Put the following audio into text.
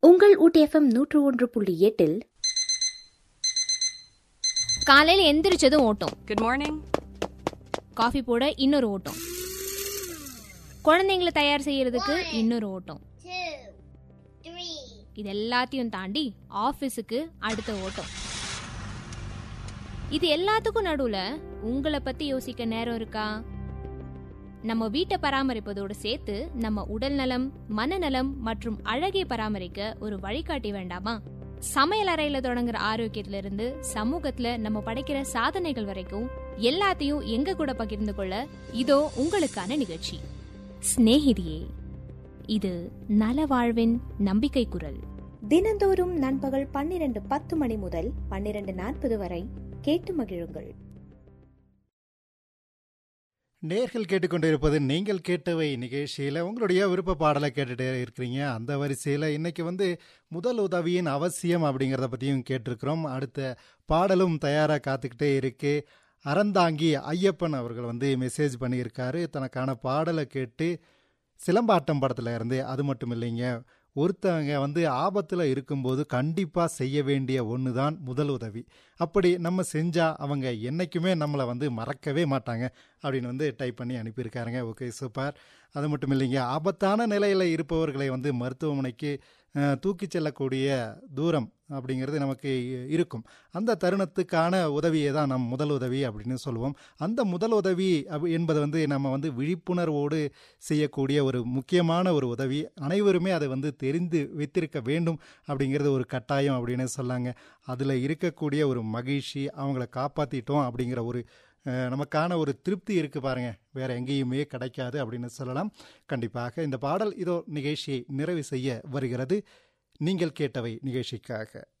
உங்கள் ஊட்டிஎஃப்எம் நூற்று ஒன்று புள்ளி எட்டில் காலையில எந்திரிச்சதும் ஓட்டம் Good morning. காஃபி போட இன்னொரு ஓட்டம் குழந்தைங்களை தயார் செய்யறதுக்கு இன்னொரு ஓட்டம் இது எல்லாத்தையும் தாண்டி ஆபீஸுக்கு அடுத்த ஓட்டம் இது எல்லாத்துக்கும் நடுவுல உங்களை பத்தி யோசிக்க நேரம் இருக்கா நம்ம வீட்டை பராமரிப்பதோடு சேர்த்து நம்ம உடல் நலம் மனநலம் மற்றும் அழகை பராமரிக்க ஒரு வழிகாட்டி வேண்டாமா சமையல் அறையில தொடங்குற ஆரோக்கியத்துல இருந்து சமூகத்துல நம்ம படைக்கிற சாதனைகள் வரைக்கும் எல்லாத்தையும் எங்க கூட பகிர்ந்து கொள்ள இதோ உங்களுக்கான நிகழ்ச்சி சிநேகிதியே இது நல வாழ்வின் நம்பிக்கை குரல் தினந்தோறும் நண்பகல் பன்னிரண்டு பத்து மணி முதல் பன்னிரண்டு நாற்பது வரை கேட்டு மகிழுங்கள் நேர்கள் கேட்டுக்கொண்டிருப்பது நீங்கள் கேட்டவை நிகழ்ச்சியில் உங்களுடைய விருப்ப பாடலை கேட்டுட்டே இருக்கிறீங்க அந்த வரிசையில் இன்னைக்கு வந்து முதல் உதவியின் அவசியம் அப்படிங்கிறத பற்றியும் கேட்டிருக்கிறோம் அடுத்த பாடலும் தயாராக காத்துக்கிட்டே இருக்கு அறந்தாங்கி ஐயப்பன் அவர்கள் வந்து மெசேஜ் பண்ணியிருக்காரு தனக்கான பாடலை கேட்டு சிலம்பாட்டம் படத்தில் இருந்து அது மட்டும் இல்லைங்க ஒருத்தவங்க வந்து ஆபத்தில் இருக்கும்போது கண்டிப்பாக செய்ய வேண்டிய ஒன்று தான் முதல் உதவி அப்படி நம்ம செஞ்சால் அவங்க என்றைக்குமே நம்மளை வந்து மறக்கவே மாட்டாங்க அப்படின்னு வந்து டைப் பண்ணி அனுப்பியிருக்காருங்க ஓகே சூப்பர் அது மட்டும் இல்லைங்க ஆபத்தான நிலையில் இருப்பவர்களை வந்து மருத்துவமனைக்கு அஹ், தூக்கிச் செல்லக்கூடிய தூரம் அப்படிங்கிறது நமக்கு இருக்கும் அந்த தருணத்துக்கான உதவியை தான் நம் முதல் உதவி அப்படின்னு சொல்லுவோம் அந்த முதல் உதவி அப் என்பது வந்து நம்ம வந்து விழிப்புணர்வோடு செய்யக்கூடிய ஒரு முக்கியமான ஒரு உதவி அனைவருமே அதை வந்து தெரிந்து வைத்திருக்க வேண்டும் அப்படிங்கிறது ஒரு கட்டாயம் அப்படின்னு சொல்லாங்க அதில் இருக்கக்கூடிய ஒரு மகிழ்ச்சி அவங்கள காப்பாற்றிட்டோம் அப்படிங்கிற ஒரு அஹ், நமக்கான ஒரு திருப்தி இருக்கு பாருங்க வேற எங்கேயுமே கிடைக்காது அப்படின்னு சொல்லலாம் கண்டிப்பாக இந்த பாடல் இதோ நிகழ்ச்சியை நிறைவு செய்ய வருகிறது நீங்கள் கேட்டவை நிகழ்ச்சிக்காக